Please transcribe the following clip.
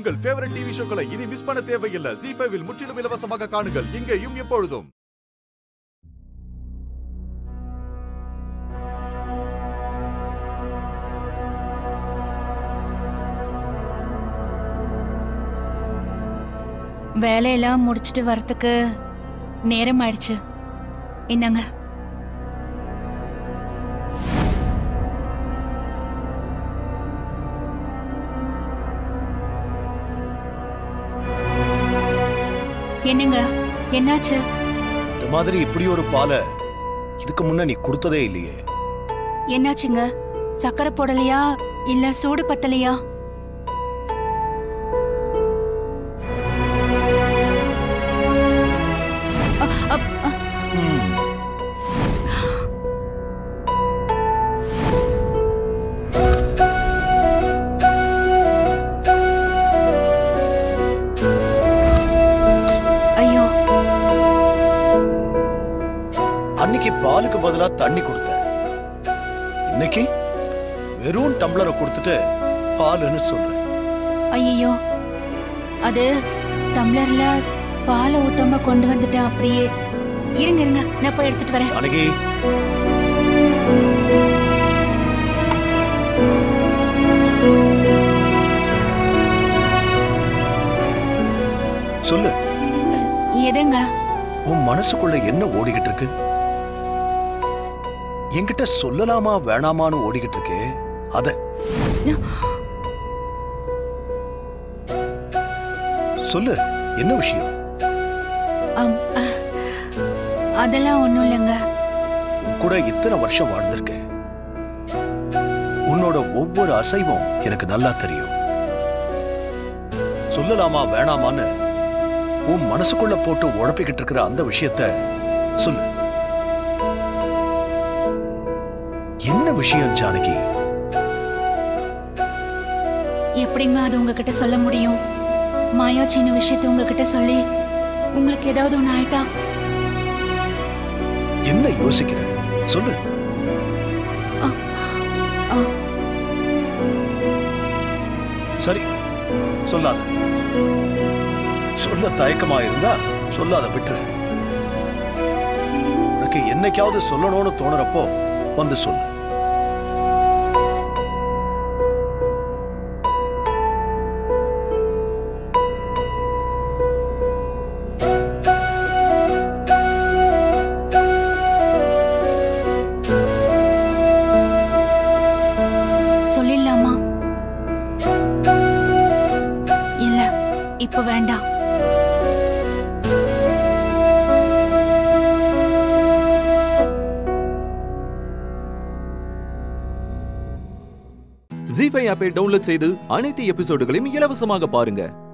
உங்கள் favourite TV ஷோக்களை இனி miss பண்ண தேவையில்லை ஜி ஃபைவில் முற்றிலும் இலவசமாக காணுங்கள் இங்கேயும் எப்பொழுதும் வேலையெல்லாம் முடிச்சிட்டு வரத்துக்கு நேரம் ஆயிடுச்சு என்னங்க என்னங்க என்னாச்சு இந்த மாதிரி இப்படி ஒரு பாலை இதுக்கு முன்ன நீ கொடுத்ததே இல்லையே என்னாச்சுங்க சக்கரை போடலையா இல்ல சூடு பத்தலையா அ, அப், அ, ம். ஐயோ அன்னைக்கு பாலுக்கு பதிலா தண்ணி கொடுத்த இன்னைக்கு வெறும் டம்ளரை கொடுத்துட்டு பாலுன்னு சொல்றேன் ஐயோ அது டம்ளர்ல பாலை ஊத்தாம கொண்டு வந்துட்டேன் அப்படியே இருங்க இருங்க நான் போய் எடுத்துட்டு வரேன் அன்னைக்கு சொல்லு எதுங்க உன் மனசுக்குள்ள என்ன ஓடிக்கிட்டு இருக்கு என்கிட்ட சொல்லலாமா வேணாமான்னு ஓடிக்கிட்டு இருக்கே அத சொல்லு என்ன விஷயம் அம், அ, அதெல்லாம் ஒண்ணும் இல்லைங்க உன் கூட இத்தனை வருஷம் வாழ்ந்திருக்கேன் உன்னோட ஒவ்வொரு அசைவும் எனக்கு நல்லா தெரியும் சொல்லலாமா வேணாமான்னு உன் மனசுக்குள்ள போட்டு உழப்பிக்கிட்டு இருக்கிற அந்த விஷயத்த சொல்லு என்ன விஷயம் ஜானகி எப்படிங்க அது உங்ககிட்ட சொல்ல முடியும் மாயா சின்ன விஷயத்த உங்ககிட்ட சொல்லி உங்களுக்கு ஏதாவது ஒண்ணு ஆயிட்டா என்ன யோசிக்கிற சொல்லு ஆ, சரி சொல்லாத சொல்ல தயக்கமா இருந்தா சொல்லாத விட்டுரு உனக்கு என்னைக்காவது சொல்லணும்னு தோணுறப்போ வந்து சொல்லு சொல்லிடலாமா இல்ல இப்ப வேண்டாம் ஜி ஃபைவ் ஆப்பை டவுன்லோட் செய்து அனைத்து எபிசோடுகளையும் இலவசமாக பாருங்க